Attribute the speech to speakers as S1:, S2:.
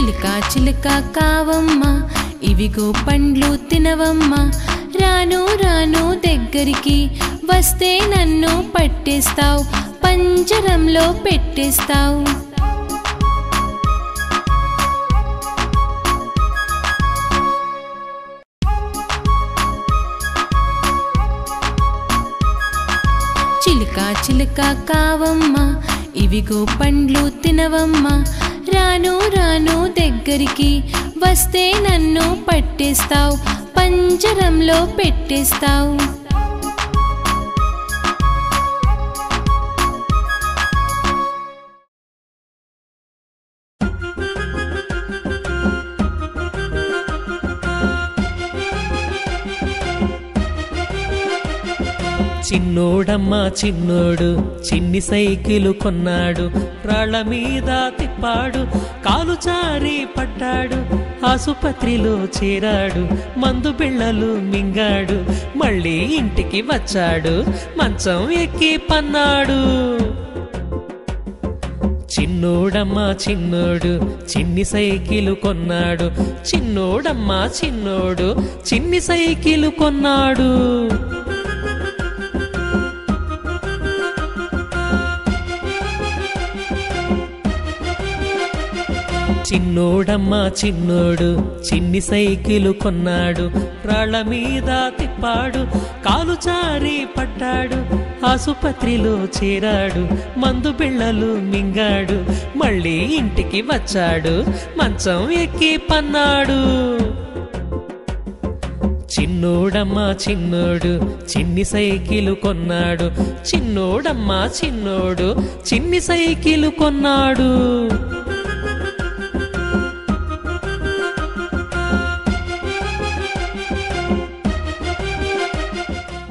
S1: చిలుక చిలుక కావమ్మ ఇవిగో పండ్లు తినవమ్మ రాను రాను దగ్గరికి వస్తే నన్ను పట్టేస్తావు పంజరంలో పెట్టేస్తావు చిలుక చిలుక కావమ్మ ఇవిగో పండ్లు తినవమ్మ రాను రాను దగ్గరికి వస్తే నన్ను పట్టేస్తావు పంజరంలో పెట్టేస్తావు
S2: చిన్నోడమ్మా చిన్నోడు చిన్ని సైకిలు కొన్నాడు రాళ్ల మీద తిప్పాడు కాలు జారి పడ్డాడు ఆసుపత్రిలో చేరాడు మందు బిళ్ళలు మింగాడు మళ్ళీ ఇంటికి వచ్చాడు మంచం ఎక్కి పన్నాడు చిన్నోడమ్మా చిన్నోడు చిన్ని సైకిలు కొన్నాడు చిన్నోడమ్మా చిన్నోడు చిన్ని సైకిలు కొన్నాడు చిన్నోడమ్మా చిన్నోడు చిన్ని సైకిలు కొన్నాడు రాళ్ల మీద తిప్పాడు కాలు జారి పడ్డాడు ఆసుపత్రిలో చేరాడు మందు బిళ్ళలు మింగాడు మళ్ళీ ఇంటికి వచ్చాడు మంచం ఎక్కి పన్నాడు చిన్నోడమ్మా చిన్నోడు చిన్ని సైకిలు కొన్నాడు చిన్నోడమ్మా చిన్నోడు చిన్ని సైకిలు కొన్నాడు